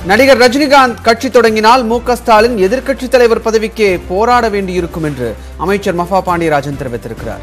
நடிகர் ரஜினிகாந்த் கட்சி தொடங்கினால் மு க ஸ்டாலின் எதிர்க்கட்சி தலைவர் பதவிக்கு போராட வேண்டியிருக்கும் என்று அமைச்சர் மஃபா பாண்டியராஜன் தெரிவித்திருக்கிறார்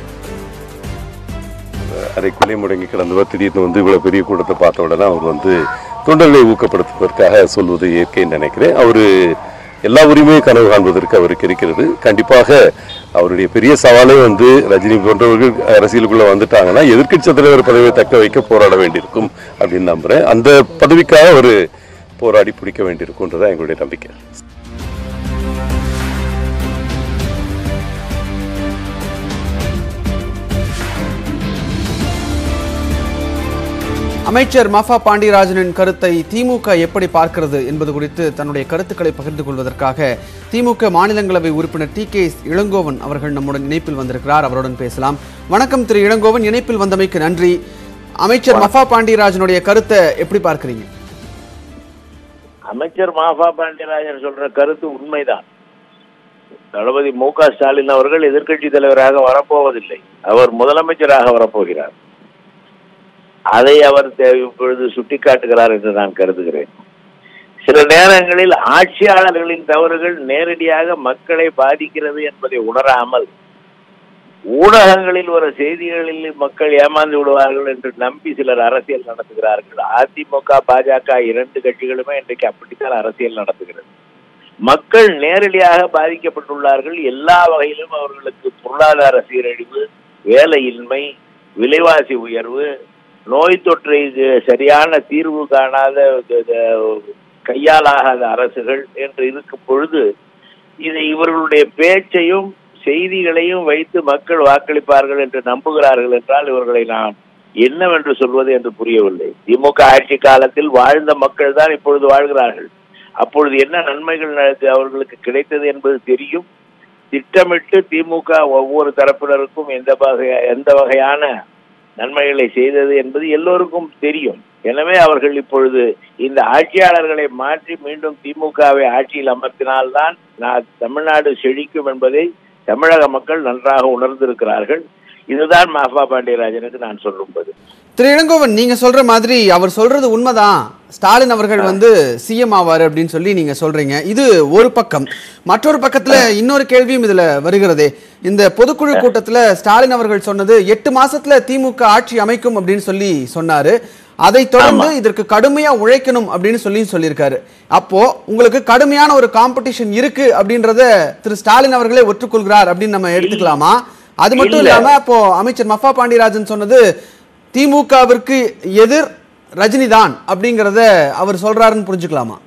அறைக்குள்ளே முடங்கி கிடந்தவர் திடீர்னு வந்து இவ்வளவு பெரிய கூட்டத்தை பார்த்த உடனே அவர் வந்து தொண்டர்களை ஊக்கப்படுத்துவதற்காக சொல்வது இயற்கைன்னு நினைக்கிறேன் அவரு எல்லா உரிமையும் கனவு காண்பதற்கு அவருக்கு இருக்கிறது கண்டிப்பாக அவருடைய பெரிய சவாலே வந்து ரஜினி போன்றவர்கள் அரசியலுக்குள்ள வந்துட்டாங்கன்னா எதிர்க்கட்சி தலைவர் பதவியை தக்க வைக்க போராட வேண்டியிருக்கும் அப்படின்னு நம்புறேன் அந்த பதவிக்காக அவர் போராடி பிடிக்க வேண்டியிருக்கும்ன்றதான் எங்களுடைய நம்பிக்கை அமைச்சர் மஃபா பாண்டியராஜனின் கருத்தை திமுக எப்படி பார்க்கிறது என்பது குறித்து தன்னுடைய கருத்துக்களை பகிர்ந்து கொள்வதற்காக திமுக மாநிலங்களவை உறுப்பினர் டி கே இளங்கோவன் அவர்கள் நம்முடன் இணைப்பில் வந்திருக்கிறார் அவருடன் பேசலாம் வணக்கம் திரு இளங்கோவன் இணைப்பில் வந்தமைக்கு நன்றி அமைச்சர் மஃபா பாண்டியராஜனுடைய கருத்தை எப்படி பார்க்கறீங்க அமைச்சர் மாஃபா பாண்டியராஜன் சொல்ற கருத்து உண்மைதான் தளபதி மு க ஸ்டாலின் அவர்கள் எதிர்க்கட்சி தலைவராக வரப்போவதில்லை அவர் முதலமைச்சராக வரப்போகிறார் அதை அவர் தே- இப்பொழுது சுட்டிக்காட்டுகிறார் என்று நான் கருதுகிறேன் சில நேரங்களில் ஆட்சியாளர்களின் தவறுகள் நேரடியாக மக்களை பாதிக்கிறது என்பதை உணராமல் ஊடகங்களில் வர செய்திகளில் மக்கள் ஏமாந்து விடுவார்கள் என்று நம்பி சிலர் அரசியல் நடத்துகிறார்கள் அதிமுக பாஜக இரண்டு கட்சிகளுமே இன்றைக்கு அப்படித்தான் அரசியல் நடத்துகிறது மக்கள் நேரடியாக பாதிக்கப்பட்டுள்ளார்கள் எல்லா வகையிலும் அவர்களுக்கு பொருளாதார சீரழிவு வேலையின்மை விலைவாசி உயர்வு நோய் தொற்றை இது சரியான தீர்வு காணாத த- த- கையாலாகாத அரசுகள் என்று இருக்கும் பொழுது இதை இவர்களுடைய பேச்சையும் செய்திகளையும் வைத்து மக்கள் வாக்களிப்பார்கள் என்று நம்புகிறார்கள் என்றால் இவர்களை நான் என்னவென்று சொல்வது என்று புரியவில்லை திமுக ஆட்சி காலத்தில் வாழ்ந்த மக்கள் தான் இப்பொழுது வாழ்கிறார்கள் அப்பொழுது என்ன நன்மைகள் ந- அவர்களுக்கு கிடைத்தது என்பது தெரியும் திட்டமிட்டு திமுக ஒவ்வொரு தரப்பினருக்கும் எந்த வகை எந்த வகையான நன்மைகளை செய்தது என்பது எல்லோருக்கும் தெரியும் எனவே அவர்கள் இப்பொழுது இந்த ஆட்சியாளர்களை மாற்றி மீண்டும் திமுகவை ஆட்சியில் அமர்த்தினால்தான் நான் தமிழ்நாடு செழிக்கும் என்பதை தமிழக மக்கள் நன்றாக உணர்ந்திருக்கிறார்கள் இதுதான் மாஃபா பாண்டியராஜனுக்கு நான் சொல்லும்போது திரு இளங்கோவன் நீங்க சொல்ற மாதிரி அவர் சொல்றது உண்மைதான் ஸ்டாலின் அவர்கள் வந்து சிஎம் ஆவாரு அப்படின்னு சொல்லி நீங்க சொல்றீங்க இது ஒரு பக்கம் மற்றொரு பக்கத்துல இன்னொரு கேள்வியும் இதுல வருகிறதே இந்த பொதுக்குழு கூட்டத்துல ஸ்டாலின் அவர்கள் சொன்னது எட்டு மாசத்துல திமுக ஆட்சி அமைக்கும் அப்படின்னு சொல்லி சொன்னாரு அதை தொடர்ந்து இதற்கு கடுமையா உழைக்கணும் அப்படின்னு சொல்லி சொல்லியிருக்காரு அப்போ உங்களுக்கு கடுமையான ஒரு காம்படிஷன் இருக்கு அப்படின்றத திரு ஸ்டாலின் அவர்களே ஒற்றுக்கொள்கிறார் அப்படின்னு நம்ம எடுத்துக்கலாமா அது மட்டும் இல்ல. இல்லாம அப்போ அமைச்சர் மஃபா பாண்டியராஜன் சொன்னது திமுகவிற்கு எதிர் ரஜினி தான் அப்படிங்கறத அவர் சொல்றாருன்னு புரிஞ்சுக்கலாமா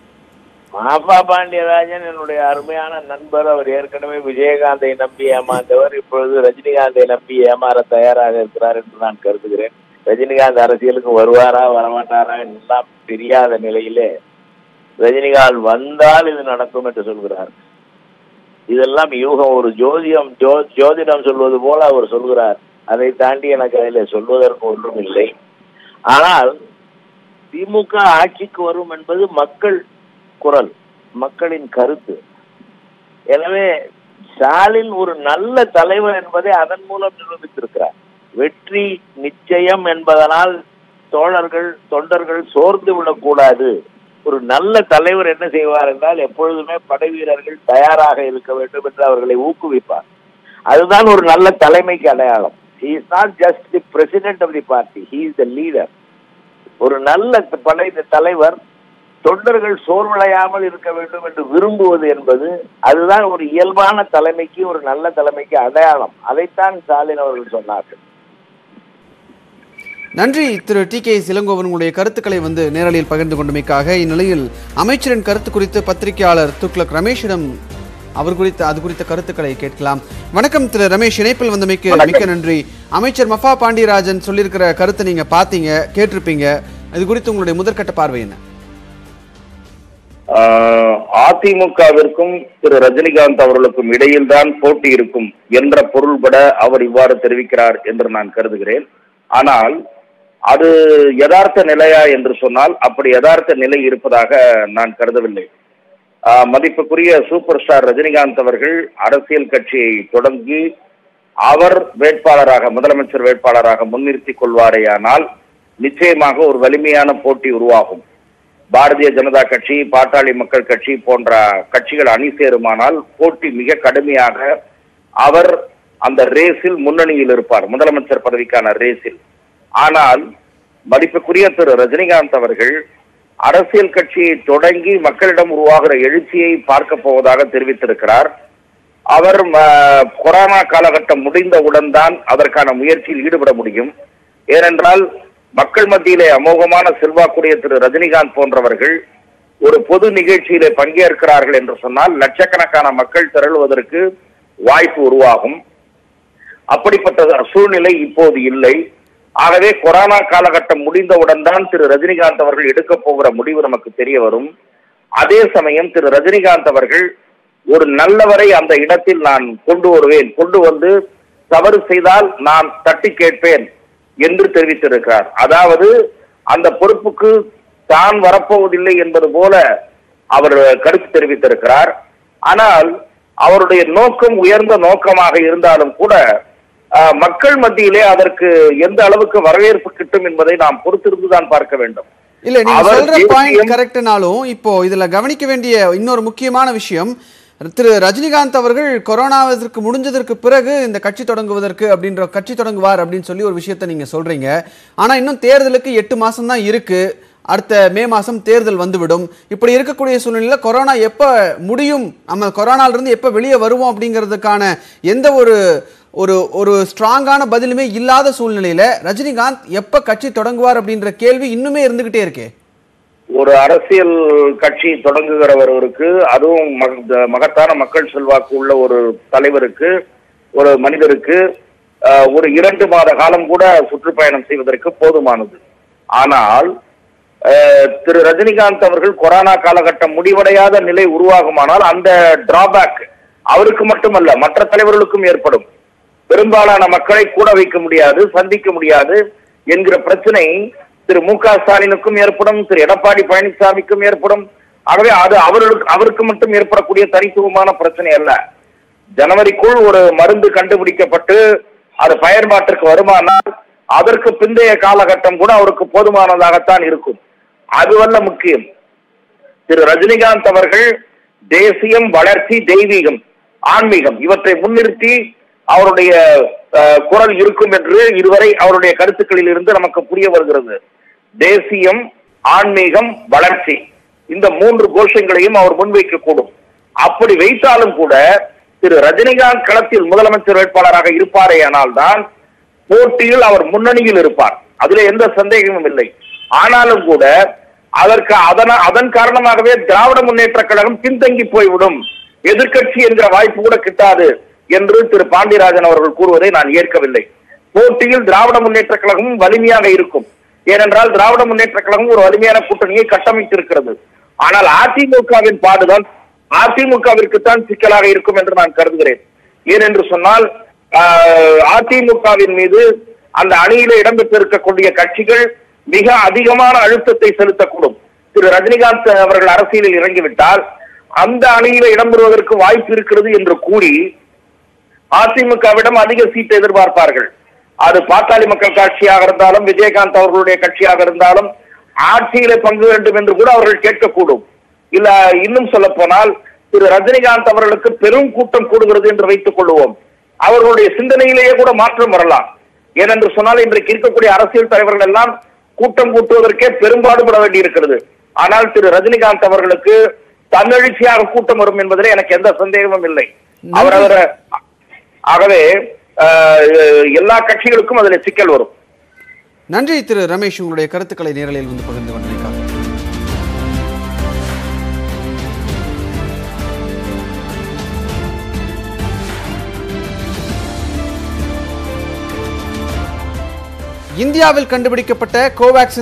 மாஃபா பாண்டியராஜன் என்னுடைய அருமையான நண்பர் அவர் ஏற்கனவே விஜயகாந்தை நம்பி ஏமாந்தவர் இப்பொழுது ரஜினிகாந்தை நம்பி ஏமாற தயாராக இருக்கிறார் என்று நான் கருதுகிறேன் ரஜினிகாந்த் அரசியலுக்கு வருவாரா வரமாட்டாரா எல்லாம் தெரியாத நிலையிலே ரஜினிகாந்த் வந்தால் இது நடக்கும் என்று சொல்கிறார் இதெல்லாம் யூகம் ஒரு ஜோதிடம் ஜோ ஜோதிடம் சொல்வது போல அவர் சொல்கிறார் அதை தாண்டி எனக்கு அதில் சொல்வதற்கு ஒன்றும் இல்லை ஆனால் திமுக ஆட்சிக்கு வரும் என்பது மக்கள் குரல் மக்களின் கருத்து எனவே ஸ்டாலின் ஒரு நல்ல தலைவர் என்பதை அதன் மூலம் நிரூபித்திருக்கிறார் வெற்றி நிச்சயம் என்பதனால் தோழர்கள் தொண்டர்கள் சோர்ந்து விடக்கூடாது ஒரு நல்ல தலைவர் என்ன செய்வார் என்றால் எப்பொழுதுமே படை வீரர்கள் தயாராக இருக்க வேண்டும் என்று அவர்களை ஊக்குவிப்பார் அதுதான் ஒரு நல்ல தலைமைக்கு அடையாளம் he is not just the president of the party he is the leader ஒரு நல்ல படை தலைவர் தொண்டர்கள் சோர்வடையாமல் இருக்க வேண்டும் என்று விரும்புவது என்பது அதுதான் ஒரு இயல்பான தலைமைக்கு ஒரு நல்ல தலைமைக்கு அடையாளம் அதைத்தான் ஸ்டாலின் அவர்கள் சொன்னார்கள் நன்றி திரு டி கே இளங்கோவன் உங்களுடைய கருத்துக்களை வந்து நேரலையில் பகிர்ந்து கொண்டமைக்காக இந்நிலையில் அமைச்சரின் கருத்து குறித்து பத்திரிகையாளர் துக்ளக் ரமேஷிடம் அவர் குறித்த அது குறித்த கருத்துக்களை கேட்கலாம் வணக்கம் திரு ரமேஷ் இணைப்பில் வந்தமைக்கு மிக்க நன்றி அமைச்சர் மஃபா பாண்டியராஜன் சொல்லியிருக்கிற கருத்தை நீங்க பார்த்தீங்க கேட்டிருப்பீங்க இது குறித்து உங்களுடைய முதற்கட்ட பார்வை என்ன ஆஹ் அதிமுகவிற்கும் திரு ரஜினிகாந்த் அவர்களுக்கும் இடையில்தான் போட்டி இருக்கும் என்ற பொருள்பட அவர் இவ்வாறு தெரிவிக்கிறார் என்று நான் கருதுகிறேன் ஆனால் அது யதார்த்த நிலையா என்று சொன்னால் அப்படி யதார்த்த நிலை இருப்பதாக நான் கருதவில்லை ஆஹ் மதிப்புக்குரிய சூப்பர் ஸ்டார் ரஜினிகாந்த் அவர்கள் அரசியல் கட்சியை தொடங்கி அவர் வேட்பாளராக முதலமைச்சர் வேட்பாளராக முன்னிறுத்திக் கொள்வாரேயானால் நிச்சயமாக ஒரு வலிமையான போட்டி உருவாகும் பாரதிய ஜனதா கட்சி பாட்டாளி மக்கள் கட்சி போன்ற கட்சிகள் அணி சேருமானால் போட்டி மிக கடுமையாக அவர் அந்த ரேஸில் முன்னணியில் இருப்பார் முதலமைச்சர் பதவிக்கான ரேஸில் ஆனால் மதிப்புக்குரிய திரு ரஜினிகாந்த் அவர்கள் அரசியல் கட்சியை தொடங்கி மக்களிடம் உருவாகிற எழுச்சியை பார்க்க போவதாக தெரிவித்திருக்கிறார் அவர் ம- கொரோனா காலகட்டம் முடிந்தவுடன் தான் அதற்கான முயற்சியில் ஈடுபட முடியும் ஏனென்றால் மக்கள் மத்தியிலே அமோகமான செல்வாக்குடைய திரு ரஜினிகாந்த் போன்றவர்கள் ஒரு பொது நிகழ்ச்சியிலே பங்கேற்கிறார்கள் என்று சொன்னால் லட்சக்கணக்கான மக்கள் திரளுவதற்கு வாய்ப்பு உருவாகும் அப்படிப்பட்ட சூழ்நிலை இப்போது இல்லை ஆகவே கொரோனா காலகட்டம் முடிந்தவுடன் தான் திரு ரஜினிகாந்த் அவர்கள் எடுக்க போகிற முடிவு நமக்கு தெரிய வரும் அதே சமயம் திரு ரஜினிகாந்த் அவர்கள் ஒரு நல்லவரை அந்த இடத்தில் நான் கொண்டு வருவேன் கொண்டு வந்து தவறு செய்தால் நான் தட்டி கேட்பேன் என்று தெரிவித்திருக்கிறார் அதாவது அந்த பொறுப்புக்கு தான் வரப்போவதில்லை என்பது போல அவர் கருத்து தெரிவித்திருக்கிறார் ஆனால் அவருடைய நோக்கம் உயர்ந்த நோக்கமாக இருந்தாலும் கூட அஹ், மக்கள் மத்தியிலே அதற்கு எந்த அளவுக்கு வரவேற்பு கிட்டும் என்பதை நாம் பொறுத்திருந்து தான் பார்க்க வேண்டும் இல்ல நீங்க அவர் சொல்ற தேசியம் பாயிண்ட் கரெக்ட்னாலும் இப்போ இதுல கவனிக்க வேண்டிய இன்னொரு முக்கியமான விஷயம் திரு ரஜினிகாந்த் அவர்கள் கொரோனாவிற்கு முடிஞ்சதற்கு பிறகு இந்த கட்சி தொடங்குவதற்கு அப்படின்ற கட்சி தொடங்குவார் அப்படின்னு சொல்லி ஒரு விஷயத்தை நீங்க சொல்றீங்க ஆனா இன்னும் தேர்தலுக்கு எட்டு மாசம் தான் இருக்கு அடுத்த மே மாசம் தேர்தல் வந்துவிடும் இப்படி இருக்கக்கூடிய சூழ்நிலையில கொரோனா எப்ப முடியும் நம்ம கொரோனால இருந்து எப்ப வெளியே வருவோம் அப்படிங்கிறதுக்கான எந்த ஒரு ஒரு ஒரு ஸ்ட்ராங்கான பதிலுமே இல்லாத சூழ்நிலையில ரஜினிகாந்த் எப்ப கட்சி தொடங்குவார் அப்படின்ற கேள்வி இன்னுமே இருந்துகிட்டே இருக்கே ஒரு அரசியல் கட்சி தொடங்குகிறவருக்கு அதுவும் மக- மகத்தான மக்கள் செல்வாக்கு உள்ள ஒரு தலைவருக்கு ஒரு மனிதருக்கு அஹ், ஒரு இரண்டு மாத காலம் கூட சுற்றுப்பயணம் செய்வதற்கு போதுமானது ஆனால் அஹ், திரு ரஜினிகாந்த் அவர்கள் கொரோனா காலகட்டம் முடிவடையாத நிலை உருவாகுமானால் அந்த டிராபேக் அவருக்கு மட்டுமல்ல மற்ற தலைவர்களுக்கும் ஏற்படும் பெரும்பாலான மக்களை கூட வைக்க முடியாது சந்திக்க முடியாது என்கிற பிரச்சனை திரு மு க ஸ்டாலினுக்கும் ஏற்படும் திரு எடப்பாடி பழனிசாமிக்கும் ஏற்படும் ஆகவே அது அவர்களுக்கு அவருக்கு மட்டும் ஏற்படக்கூடிய தனித்துவமான பிரச்சனை அல்ல ஜனவரிக்குள் ஒரு மருந்து கண்டுபிடிக்கப்பட்டு அது பயன்பாட்டிற்கு வருமானால் அதற்கு பிந்தைய காலகட்டம் கூட அவருக்கு போதுமானதாகத்தான் இருக்கும் அதுவல்ல முக்கியம் திரு ரஜினிகாந்த் அவர்கள் தேசியம் வளர்ச்சி தெய்வீகம் ஆன்மீகம் இவற்றை முன்னிறுத்தி அவருடைய அஹ், குரல் இருக்கும் என்று இதுவரை அவருடைய கருத்துக்களில் இருந்து நமக்கு புரிய வருகிறது தேசியம் ஆன்மீகம் வளர்ச்சி இந்த மூன்று கோஷங்களையும் அவர் முன்வைக்க கூடும் அப்படி வைத்தாலும் கூட திரு ரஜினிகாந்த் களத்தில் முதலமைச்சர் வேட்பாளராக இருப்பாரேயானால் தான் போட்டியில் அவர் முன்னணியில் இருப்பார் அதுல எந்த சந்தேகமும் இல்லை ஆனாலும் கூட அதற்கு அதன அதன் காரணமாகவே திராவிட முன்னேற்ற கழகம் பின்தங்கி போய்விடும் எதிர்க்கட்சி என்கிற வாய்ப்பு கூட கிட்டாது என்று திரு பாண்டியராஜன் அவர்கள் கூறுவதை நான் ஏற்கவில்லை போட்டியில் திராவிட முன்னேற்ற கழகமும் வலிமையாக இருக்கும் ஏனென்றால் திராவிட முன்னேற்ற கழகம் ஒரு வலிமையான கூட்டணியை கட்டமைத்திருக்கிறது ஆனால் அதிமுகவின் பாடுதான் அதிமுகவிற்கு தான் சிக்கலாக இருக்கும் என்று நான் கருதுகிறேன் ஏனென்று சொன்னால் ஆஹ், அதிமுகவின் மீது அந்த அணியில இடம்பெற்றிருக்கக்கூடிய கட்சிகள் மிக அதிகமான அழுத்தத்தை செலுத்தக்கூடும் திரு ரஜினிகாந்த் அவர்கள் அரசியலில் இறங்கிவிட்டால் அந்த அணியில இடம்பெறுவதற்கு வாய்ப்பு இருக்கிறது என்று கூறி அதிமுகவிடம் அதிக சீட்டை எதிர்பார்ப்பார்கள் அது பாட்டாளி மக்கள் கட்சியாக இருந்தாலும் விஜயகாந்த் அவர்களுடைய கட்சியாக இருந்தாலும் ஆட்சியில பங்கு வேண்டும் என்று கூட அவர்கள் கேட்கக்கூடும் இல்ல இன்னும் சொல்ல போனால் திரு ரஜினிகாந்த் அவர்களுக்கு பெரும் கூட்டம் கூடுகிறது என்று வைத்துக் கொள்வோம் அவர்களுடைய சிந்தனையிலேயே கூட மாற்றம் வரலாம் ஏனென்று சொன்னால் இன்றைக்கு இருக்கக்கூடிய அரசியல் தலைவர்கள் எல்லாம் கூட்டம் கூட்டுவதற்கே பெரும்பாடுபட வேண்டியிருக்கிறது ஆனால் திரு ரஜினிகாந்த் அவர்களுக்கு தன்னெழுச்சியாக கூட்டம் வரும் என்பதிலே எனக்கு எந்த சந்தேகமும் இல்லை அவர் அவர் ஆகவே அஹ், எல்லா கட்சிகளுக்கும் அதில் சிக்கல் வரும் நன்றி திரு ரமேஷ் உங்களுடைய கருத்துக்களை நேரலையில் வந்து பகிர்ந்து கொண்டிருக்காங்க இந்தியாவில் கண்டுபிடிக்கப்பட்ட கோவேக்சின்